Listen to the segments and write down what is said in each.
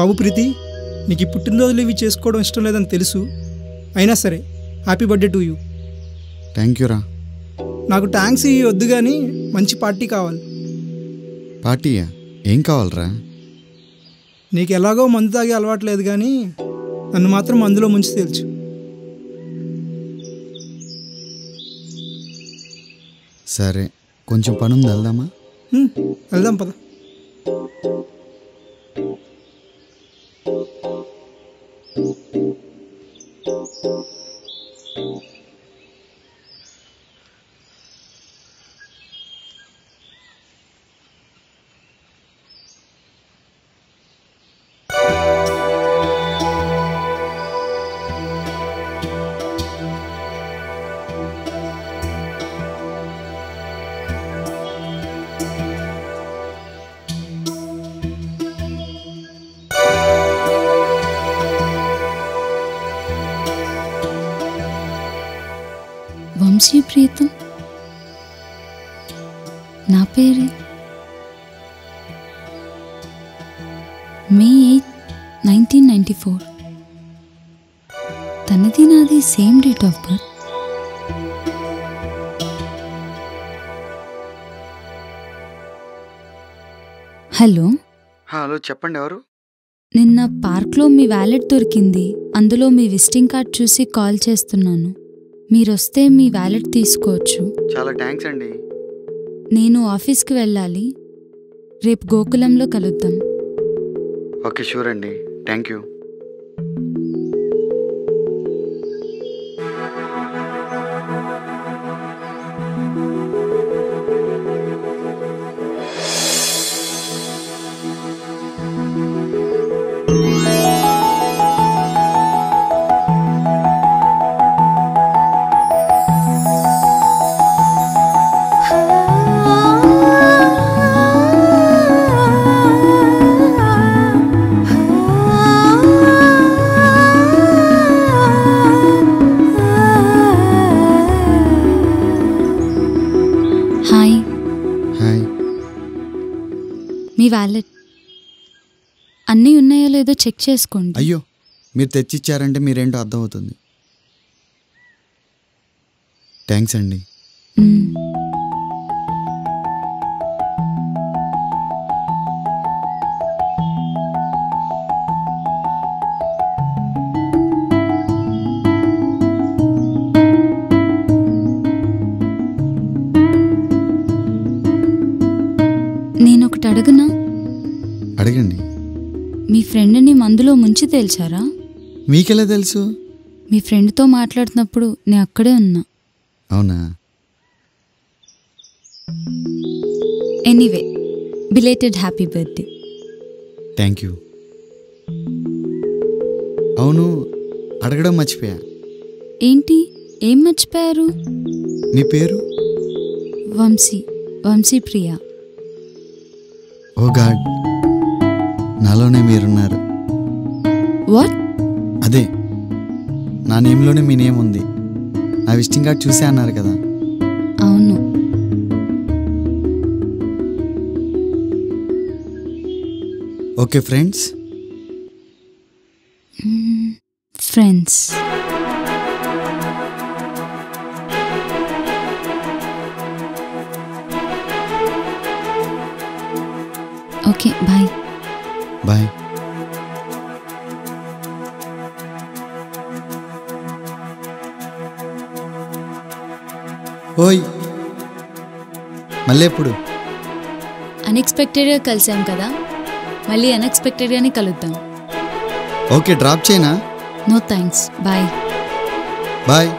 బాబు ప్రీతి నీకు ఈ పుట్టినరోజులు ఇవి చేసుకోవడం ఇష్టం లేదని తెలుసు అయినా సరే happy birthday to you thank you రా నాకు ట్యాంక్స్ ఇవి వద్దు కానీ మంచి పార్టీ కావాలి పార్టీయా ఏం కావాలరా నీకు ఎలాగో మందు తాగే అలవాట్లేదు కానీ నన్ను మాత్రం మందులో ముంచి తేల్చు సరే కొంచెం పనుంది వెళ్దామా హ్మ్, వెళ్దాం పద వంశీ ప్రీతం నా పేరే May eighth nineteen ninety four తనది నాది same date of birth hello hello చెప్పండి ఎవరు నిన్న పార్క్లో మీ వ్యాలెట్ దొరికింది అందులో మీ విజిటింగ్ కార్డ్ చూసి కాల్ చేస్తున్నాను మీరొస్తే మీ వ్యాలెట్ తీసుకోవచ్చు చాలా థ్యాంక్స్ అండి నేను ఆఫీస్కి వెళ్ళాలి రేపు గోకులంలో కలుద్దాం ఓకే షూర్ అండి థ్యాంక్ యూ హాయ్ హాయ్ మీ వ్యాలెట్ అన్నీ ఉన్నాయో లేదో చెక్ చేసుకోండి అయ్యో మీరు తెచ్చిచ్చారంటే మీరేంటో అర్థమవుతుంది థ్యాంక్స్ అండి మ్మ్. నేనొకటి అడగనా అడగండి మీ ఫ్రెండ్ని మందులో ముంచి తేల్చారా మీకెలా తెలుసు మీ ఫ్రెండ్తో మాట్లాడుతున్నప్పుడు నేను అక్కడే ఉన్నా అవునా anyway belated happy birthday thank you అవును అడగడం మర్చిపోయా ఏంటి ఏం మర్చిపోయారు మీ పేరు వంశీ వంశీ ప్రియ ఓ గాడ్ నాలోనే మీరున్నారు వాట్ అదే నా నేమ్లోనే మీ నేమ్ ఉంది నా విజిటింగ్ కార్డ్ చూసే అన్నారు కదా అవును okay friends friends okay bye bye ఓయ్ మళ్ళీ ఎప్పుడు అన్ఎక్స్పెక్టెడ్గా కలిసాం కదా మళ్ళీ అన్ఎక్స్పెక్టెడ్గానే కలుద్దాం ఓకే డ్రాప్ చేయనా నో థ్యాంక్స్ బాయ్ బాయ్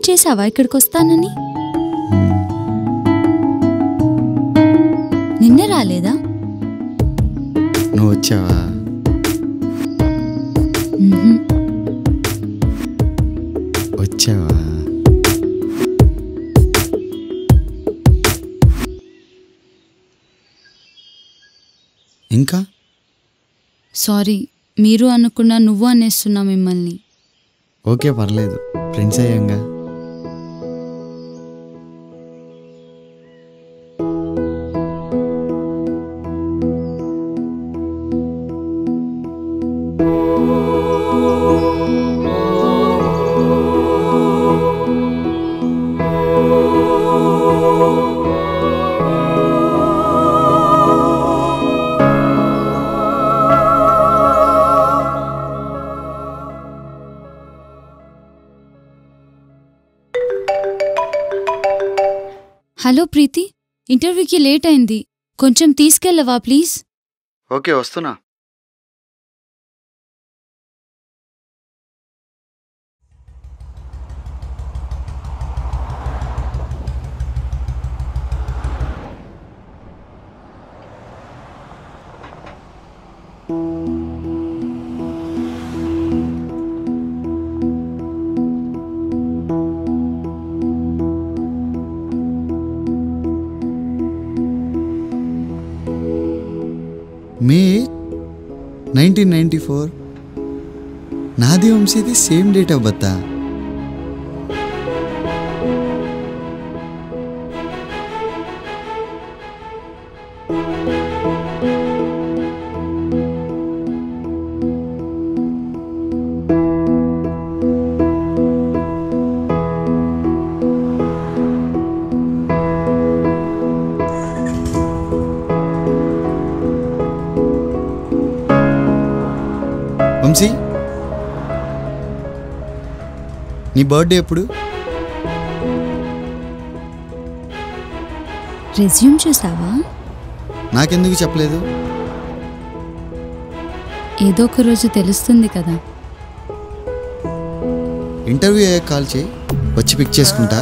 చేసావా ఇక్కడికి వస్తానని నిన్న రాలేదా నువ్వు వచ్చావా మ్హూ. వచ్చావా ఇంకా సారీ మీరు అనుకున్నా నువ్వు అనేస్తున్నా మిమ్మల్ని ఓకే పర్లేదు ఫ్రెండ్స్ అయ్యాంగా హలో ప్రీతి ఇంటర్వ్యూకి లేట్ అయింది కొంచెం తీసుకెళ్ళవా ప్లీజ్ ఓకే వస్తున్నా మే నైన్టీన్ నైంటీ ఫోర్ నాది వంశీది సేమ్ డేట్ ఆఫ్ బర్తా వంశీ నీ బర్త్డే ఎప్పుడు రెజ్యూమ్ చూసావా నాకెందుకు చెప్పలేదు ఏదో ఒక రోజు తెలుస్తుంది కదా ఇంటర్వ్యూ అయ్యాక కాల్ చేయి వచ్చి పిక్ చేసుకుంటా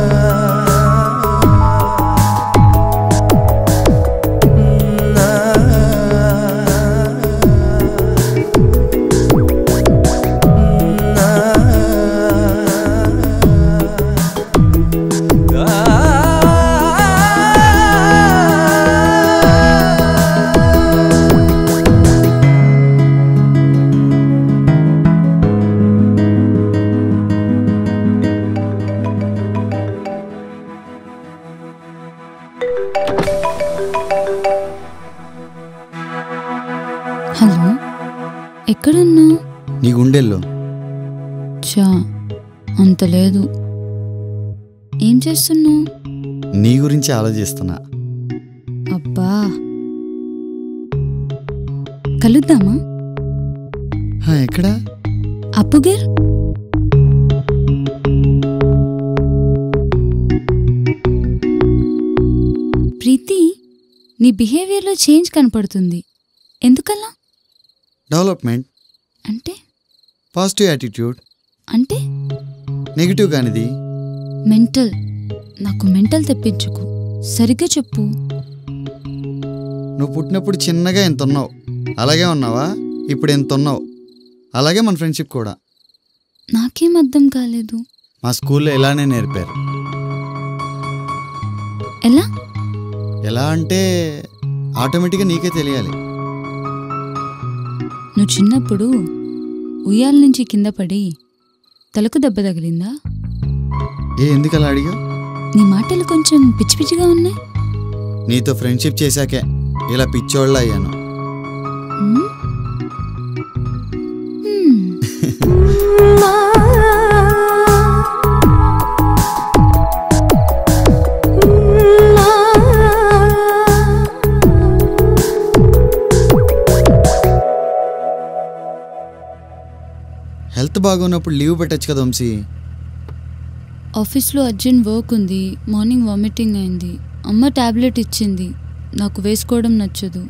హలో ఎక్కడున్నావు నీ గుండెల్లో చా అంత లేదు ఏం చేస్తున్నావు నీ గురించి ఆలోచిస్తున్నా అబ్బా కలుద్దామా హా, ఎక్కడా అప్పుగర్ ప్రీతి నీ బిహేవియర్లో చేంజ్ కనపడుతుంది ఎందుకలా డెవలప్మెంట్ అంటే పాజిటివ్ యాటిట్యూడ్ అంటే నెగిటివ్ కానిది మెంటల్ నాకు మెంటల్ తెప్పించుకు సరిగ్గా చెప్పు నువ్వు పుట్టినప్పుడు చిన్నగా ఎంత ఉన్నావు అలాగే ఉన్నావా ఇప్పుడు ఎంత ఉన్నావు అలాగే మన ఫ్రెండ్షిప్ కూడా నాకేం అర్థం కాలేదు మా స్కూల్లో ఇలానే నేర్పారు ఎలా ఎలా అంటే ఆటోమేటిక్గా నీకే తెలియాలి నువ్వు చిన్నప్పుడు ఉయ్యాల నుంచి కింద పడి తలకు దెబ్బ తగిలిందా ఏ ఎందుకు అలా అడిగా నీ మాటలు కొంచెం పిచ్చి పిచ్చిగా ఉన్నాయి నీతో ఫ్రెండ్షిప్ చేశాకే ఇలా పిచ్చోళ్ళ అయ్యాను హ్మ్? హ్మ్. హెల్త్ బాగున్నప్పుడు లీవ్ పెట్టచ్చు కదా వంశీ ఆఫీస్లో అర్జెంట్ వర్క్ ఉంది మార్నింగ్ వామిటింగ్ అయింది అమ్మ టాబ్లెట్ ఇచ్చింది నాకు వేసుకోవడం నచ్చదు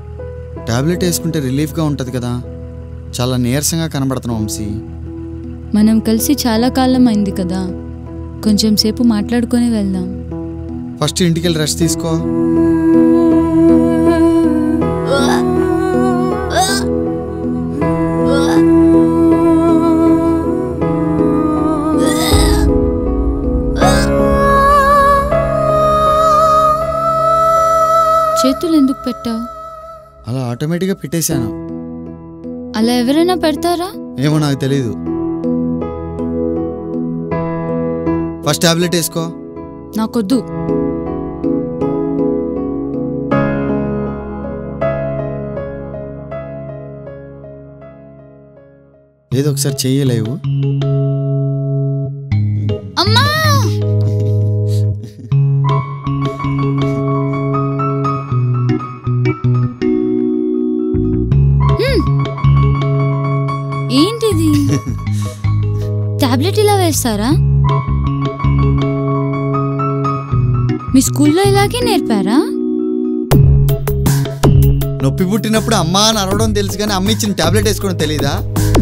టాబ్లెట్ వేసుకుంటే రిలీఫ్గా ఉంటుంది కదా చాలా నీరసంగా కనబడుతున్నావు వంశీ మనం కలిసి చాలా కాలం అయింది కదా కొంచెం సేపు మాట్లాడుకొని వెళ్దాం ఫస్ట్ ఇంటికి వెళ్ళి రెస్ట్ తీసుకో చేతులు ఎందుకు పెట్టావు అలా ఆటోమేటిక్గా పెట్టేశాను అలా ఎవరైనా పెడతారా ఏమో నాకు తెలీదు ఫస్ట్ టాబ్లెట్ వేసుకో నాకొద్దు ఏదో ఒకసారి చెయ్యలేవు అమ్మా హ్మ్. ఏంటిది టాబ్లెట్ ఇలా వేస్తారా మీ స్కూల్లో ఇలాగే నేర్పారా నొప్పి పుట్టినప్పుడు అమ్మ అని అరవడం తెలుసు కానీ అమ్మ ఇచ్చిన టాబ్లెట్ వేసుకోవడం తెలీదా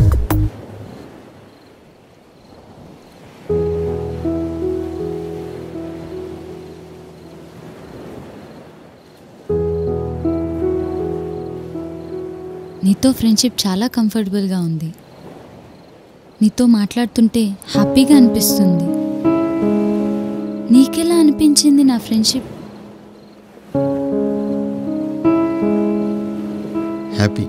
నీతో ఫ్రెండ్షిప్ చాలా కంఫర్టబుల్గా ఉంది నీతో మాట్లాడుతుంటే హ్యాపీగా అనిపిస్తుంది నీకెలా అనిపించింది నా ఫ్రెండ్షిప్ హ్యాపీ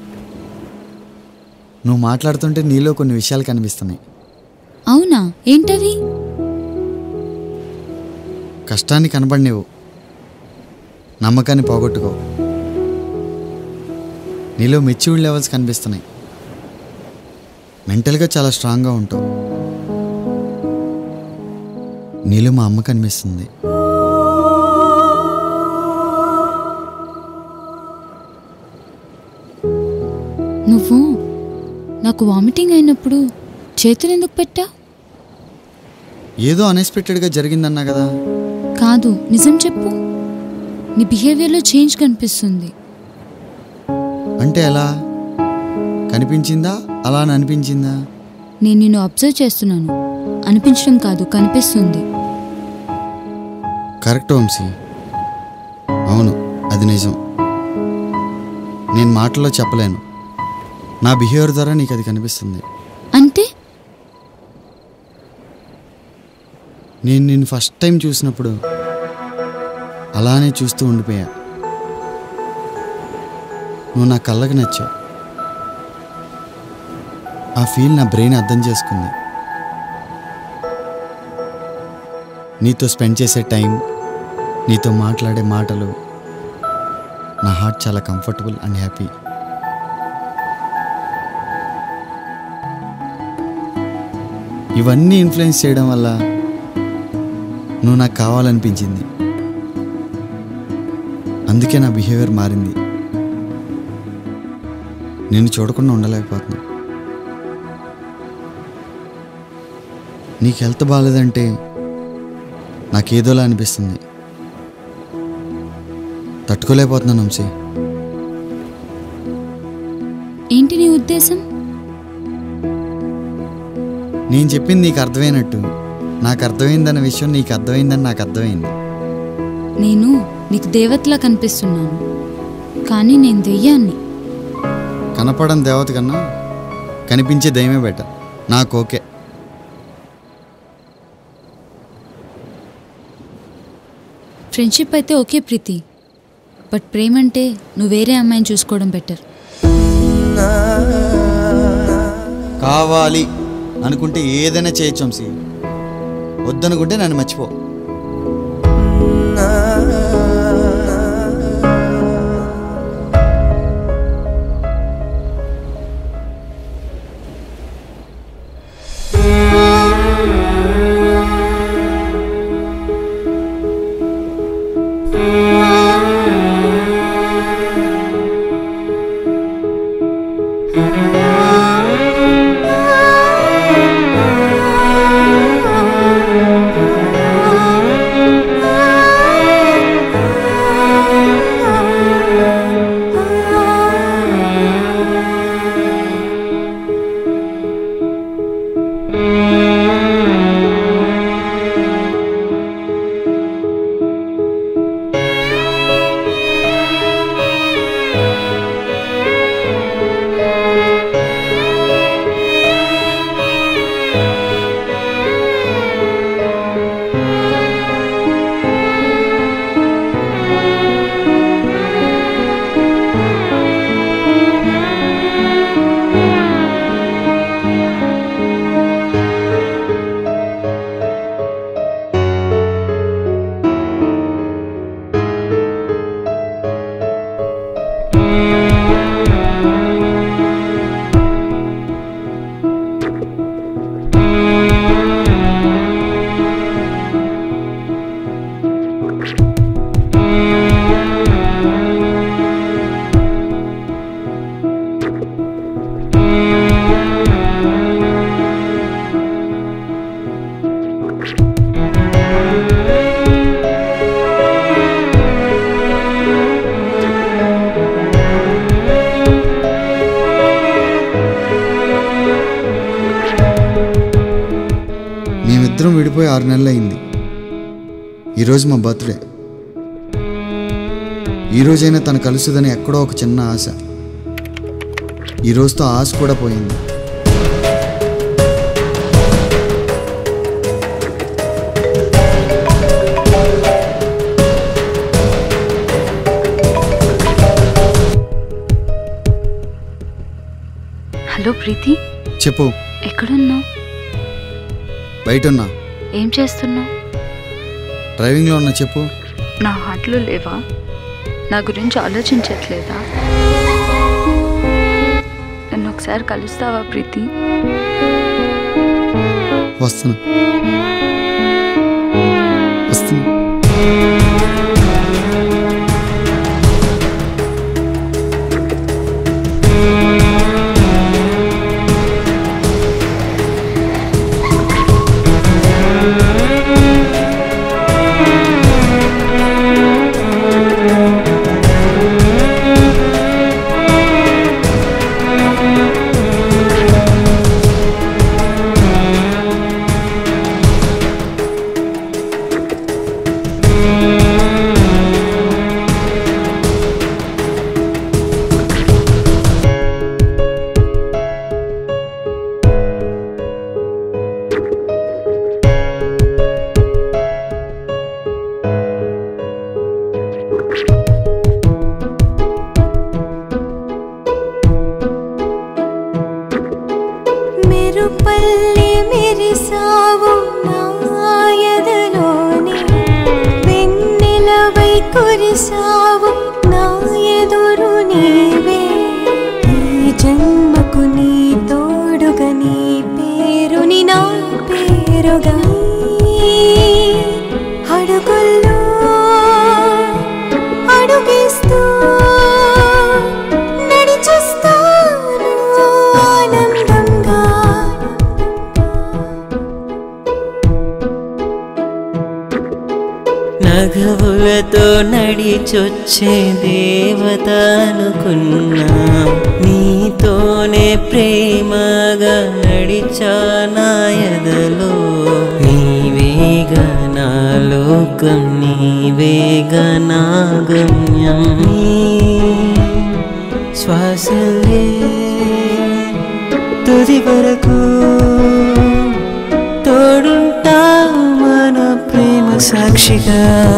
నువ్వు మాట్లాడుతుంటే నీలో కొన్ని విషయాలు కనిపిస్తున్నాయి అవునా ఏంటవి కష్టాన్ని కనబడినవు నమ్మకాన్ని పోగొట్టుకో నీలో మెచ్యూర్డ్ లెవెల్స్ కనిపిస్తున్నాయి మెంటల్గా చాలా స్ట్రాంగ్గా ఉంటావు నీలో మా అమ్మ కనిపిస్తుంది నువ్వు నాకు వామిటింగ్ అయినప్పుడు చేతులు ఎందుకు పెట్టా ఏదో అన్ఎక్స్పెక్టెడ్గా జరిగిందన్నా కదా కాదు నిజం చెప్పు నీ బిహేవియర్లో చేంజ్ కనిపిస్తుంది అంటే ఎలా కనిపించిందా అలా అని అనిపించిందా నేను నిన్ను అబ్జర్వ్ చేస్తున్నాను అనిపించడం కాదు కనిపిస్తుంది కరెక్ట్ వంశీ అవును అది నిజం నేను మాటల్లో చెప్పలేను నా బిహేవియర్ ద్వారా నీకు అది కనిపిస్తుంది అంటే నేను నిన్ను ఫస్ట్ టైం చూసినప్పుడు అలానే చూస్తూ ఉండిపోయా నువ్వు నా కళ్ళకి నచ్చావు ఆ ఫీల్ నా బ్రెయిన్ అర్థం చేసుకుంది నీతో స్పెండ్ చేసే టైం నీతో మాట్లాడే మాటలు నా హార్ట్ చాలా కంఫర్టబుల్ అండ్ హ్యాపీ ఇవన్నీ ఇన్ఫ్లుయెన్స్ చేయడం వల్ల నువ్వు నాకు కావాలనిపించింది అందుకే నా బిహేవియర్ మారింది నిన్ను చూడకుండా ఉండలేకపోతున్నా నీకు హెల్త్ బాగాలేదంటే నాకేదోలా అనిపిస్తుంది తట్టుకోలేకపోతున్నాను వంశీ ఏంటి నీ ఉద్దేశం నేను చెప్పింది నీకు అర్థమైనట్టు నాకు అర్థమైందన్న విషయం నీకు అర్థమైందని నాకు అర్థమైంది నేను నీకు దేవతలా కనిపిస్తున్నాను కానీ నేను దెయ్యాన్ని కనపడని దేవత కన్నా కనిపించే దయమే బెటర్ నాకు ఓకే ఫ్రెండ్షిప్ అయితే ఓకే ప్రీతి బట్ ప్రేమ అంటే నువ్వు వేరే అమ్మాయిని చూసుకోవడం బెటర్ కావాలి అనుకుంటే ఏదైనా చేయొచ్చు వంశీ వద్దనుకుంటే నన్ను మర్చిపో ఆ ఆరు నెలలు అయింది ఈరోజు మా బర్త్డే ఈ రోజైనా తను కలుస్తుందని ఎక్కడో ఒక చిన్న ఆశ ఈ రోజుతో ఆశ కూడా పోయింది హలో ప్రీతి చెప్పు ఎక్కడున్నావు బయట ఉన్నా ఏం చేస్తున్నావు డ్రైవింగ్లో ఉన్నా చెప్పు నా హార్ట్లో లేవా నా గురించి ఆలోచించట్లేదా నన్ను ఒకసారి కలుస్తావా ప్రీతి వస్తున్నా వస్తున్నా మెరుపల్లి మెరిసావు నాయదలోని వెన్నెలవై కురిసావు నా ఎదురు నీవే ఈ జన్మకు నీ తోడుగా నీ పేరుని నా పేరుగా అడుగుల్లో అడుగేస్తూ నడిచేస్తాను ఆనందంగా నగవులతో నడిచొచ్చే దేవత అనుకున్నా నీతోనే ప్రేమగా నడిచా నాయదలో నీవేగా నా లోకం నీవేగా నా గమ్యం నీ శ్వాసలే తుది వరకు తోడుంటా మన ప్రేమ సాక్షిగా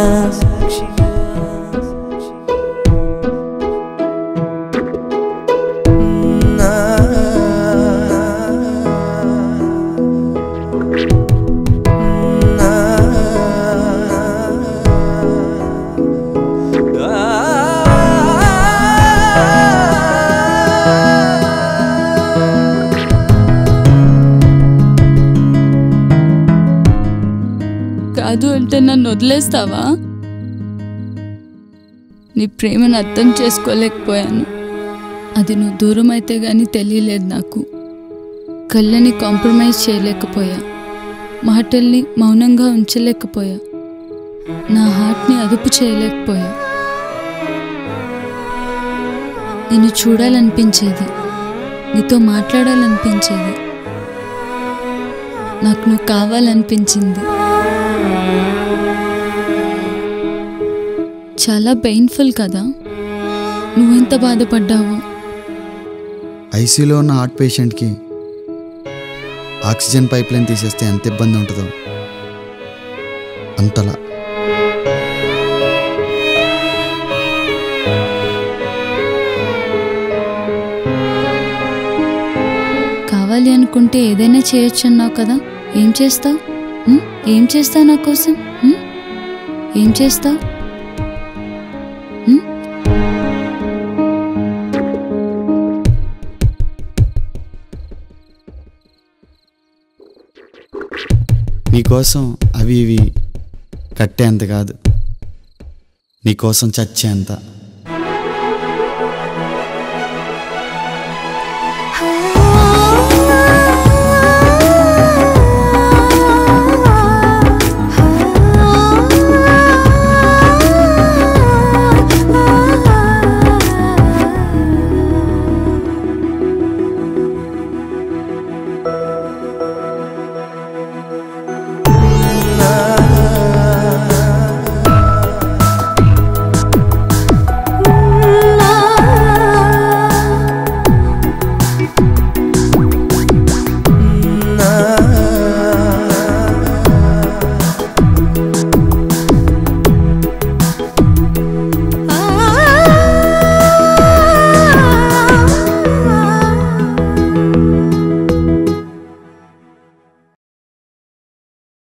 కాదు అంటే నన్ను వదిలేస్తావా నీ ప్రేమను అర్థం చేసుకోలేకపోయాను అది నువ్వు దూరం అయితే గానీ తెలియలేదు నాకు కళ్ళని కాంప్రమైజ్ చేయలేకపోయా మాటల్ని మౌనంగా ఉంచలేకపోయా నా హార్ట్ని అదుపు చేయలేకపోయా నిన్ను చూడాలనిపించేది నీతో మాట్లాడాలనిపించేది నాకు నువ్వు కావాలనిపించింది చాలా పెయిన్ఫుల్ కదా నువ్వెంత బాధపడ్డావు ఐసీయూలో ఉన్న హార్ట్ పేషెంట్కి ఆక్సిజన్ పైప్ లైన్ తీసేస్తే ఎంత ఇబ్బంది ఉంటుందో అంతలా కావాలి అనుకుంటే ఏదైనా చేయొచ్చు అన్నావు కదా ఏం చేస్తావు ఏం చేస్తావు నా కోసం ఉం? ఏం చేస్తావు నీకోసం అవి ఇవి కట్టేంత కాదు నీకోసం చచ్చేంత